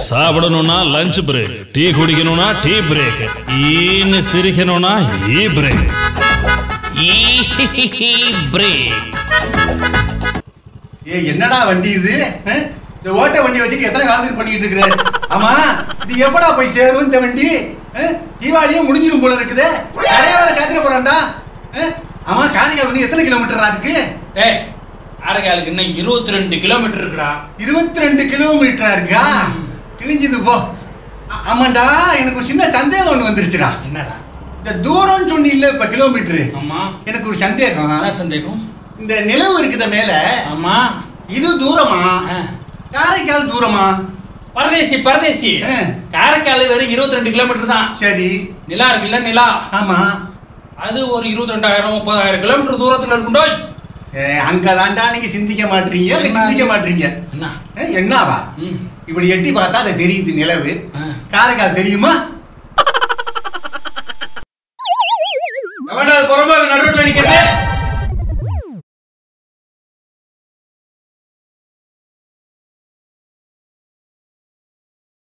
சாப்பிடணும்னா lunch break tea குடிக்கணும்னா tea break ஈன்னு சிரிக்கணும்னா ஈ பிரேக் ஈ பிரேக் ஏ என்னடா வண்டி இது அஹ்? இந்த ஓட்ட வண்டி வச்சுட்டு எத்தனை காலத்துக்கு பண்ணிட்டு இருக்கிற ஆமா இது எப்படா போய் சேரும் இந்த வண்டி அஹ்? தீபாவளியே முடிஞ்சிடும் போல இருக்குது கடைய வேற சாத்திர போறான்டா அஹ்? ஆமா காரைக்கால் வண்டி எத்தனை கிலோமீட்டரா இருக்கு ஏய் ஆரக்காலுக்கு இன்னும் இருபத்தி ரெண்டு கிலோமீட்டர் இருக்குடா இருபத்தி ரெண்டு கிலோமீட்டரா இருக்கா கிழிஞ்சது போ ஆ- ஆமாண்டா எனக்கு ஒரு சின்ன சந்தேகம் ஒன்று வந்துருச்சுடா என்னடா இந்த தூரம்னு சொன்னில்ல இப்ப கிலோமீட்டரு ஆமா எனக்கு ஒரு சந்தேகம் என்ன சந்தேகம் இந்த நிலவு இருக்குத மேல ஆமா இது தூரமா ஆ. காரைக்கால் தூரமா பரதேசி பரதேசி ஆ. காரைக்கால் வெறும் இருபத்தி ரெண்டு கிலோமீட்டர் தான் சரி நிலா இருக்குல்ல நிலா ஆமா அது ஒரு இருபத்தி ரெண்டாயிரம் முப்பதாயிரம் கிலோமீட்டர் தூரத்துல இருக்குண்டோய் ஏ, அங்கதான்டா நீங்க சிந்திக்க மாட்டீங்க அங்க என்ன? சிந்திக்க மாட்டீங்க என்ன ஏ, என்னவா ம். இப்படி எட்டி பார்த்தா அது தெரியுது நிலவு ஆ. காரைக்கால் தெரியுமா அவன் குறபாக நடுவில் நிக்கிறது